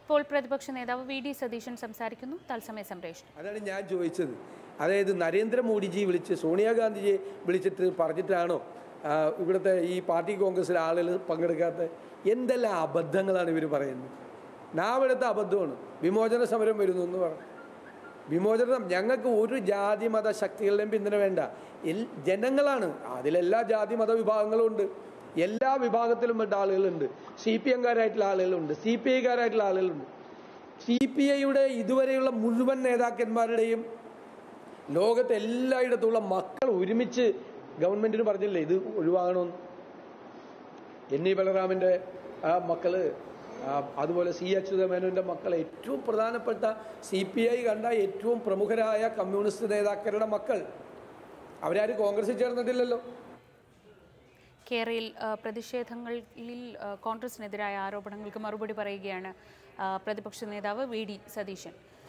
ഇപ്പോൾ പ്രതിപക്ഷ നേതാവ് വി ഡി സതീശൻ സംസാരിക്കുന്നു തത്സമയ സംപ്രേഷണം അതാണ് ഞാൻ ചോദിച്ചത് അതായത് നരേന്ദ്രമോദിജി വിളിച്ച് സോണിയാഗാന്ധിജിയെ വിളിച്ചിട്ട് പറഞ്ഞിട്ടാണോ ആ, ഇവിടുത്തെ ഈ പാർട്ടി കോൺഗ്രസ്സിലെ ആളുകൾ പങ്കെടുക്കാത്ത എന്തെല്ലാം അബദ്ധങ്ങളാണ് ഇവർ പറയുന്നത് നാവിടുത്തെ അബദ്ധമാണ് വിമോചന സമരം വരുന്നു എന്ന് പറഞ്ഞു വിമോചനം ഞങ്ങൾക്ക് ഒരു ജാതി മത ശക്തികളുടെയും പിന്തുണ വേണ്ട എൽ ജനങ്ങളാണ് അതിലെല്ലാ ജാതി മത വിഭാഗങ്ങളും ഉണ്ട് എല്ലാ വിഭാഗത്തിലും പെട്ട ആളുകളുണ്ട് സി പി എംകാരായിട്ടുള്ള ആളുകളുണ്ട് സി പി ഐക്കാരായിട്ടുള്ള ആളുകളുണ്ട് സി പി ഐയുടെ ഇതുവരെയുള്ള മുഴുവൻ നേതാക്കന്മാരുടെയും ലോകത്തെ എല്ലായിടത്തുള്ള മക്കൾ ഒരുമിച്ച് ഗവൺമെന്റിന് പറഞ്ഞില്ലേ ഇത് ഒഴിവാകണമെന്ന് എൻ ഇ ബലറാമിന്റെ ആ മക്കള് ആ, അതുപോലെ സി അച്യുതമേനോന്റെ മക്കൾ ഏറ്റവും പ്രധാനപ്പെട്ട സി പി ഐ കണ്ട ഏറ്റവും പ്രമുഖരായ കമ്മ്യൂണിസ്റ്റ് നേതാക്കളുടെ മക്കൾ അവരാരും കോൺഗ്രസിൽ ചേർന്നിട്ടില്ലല്ലോ കേരളയിൽ ആ, പ്രതിഷേധങ്ങളിൽ ആ, കോൺഗ്രസിനെതിരായ ആരോപണങ്ങൾക്ക് മറുപടി പറയുകയാണ് ആ, പ്രതിപക്ഷ നേതാവ് വി ഡി സതീശൻ